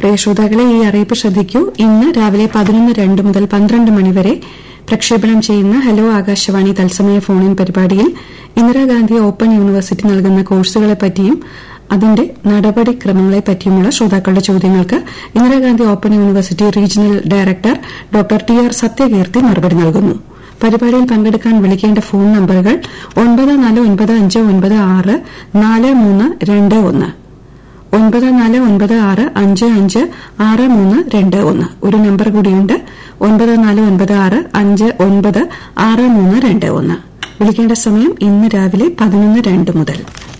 പ്രിയ ശ്രോതാക്കളെ ഈ അറിയിപ്പ് ശ്രദ്ധിക്കൂ ഇന്ന് രാവിലെ പതിനൊന്ന് രണ്ട് മുതൽ പന്ത്രണ്ട് മണിവരെ പ്രക്ഷേപണം ചെയ്യുന്ന ഹലോ ആകാശവാണി തത്സമയ ഫോണിൻ പരിപാടിയിൽ ഇന്ദിരാഗാന്ധി ഓപ്പൺ യൂണിവേഴ്സിറ്റി നൽകുന്ന കോഴ്സുകളെപ്പറ്റിയും അതിന്റെ നടപടിക്രമങ്ങളെപ്പറ്റിയുമുള്ള ശ്രോതാക്കളുടെ ചോദ്യങ്ങൾക്ക് Indira Gandhi open university regional director doctor T R Sathyakeerthi മറുപടി നൽകുന്നു പരിപാടിയിൽ പങ്കെടുക്കാൻ വിളിക്കേണ്ട ഫോൺ നമ്പറുകൾ ഒൻപത് നാല് ഒൻപത് അഞ്ച് ഒൻപത് ആറ് നാല് മൂന്ന് രണ്ട് ഒന്ന് ഒൻപത് നാല് ഒൻപത് ആറ് അഞ്ച് അഞ്ച് ആറ് മൂന്ന് രണ്ട് ഒന്ന് ഒരു നമ്പർ കൂടിയുണ്ട് ഒൻപത് നാല് ഒൻപത് ആറ് അഞ്ച് ഒൻപത് ആറ് മൂന്ന് രണ്ട് ഒന്ന് വിളിക്കേണ്ട സമയം ഇന്ന് രാവിലെ പതിനൊന്ന് രണ്ട് മുതൽ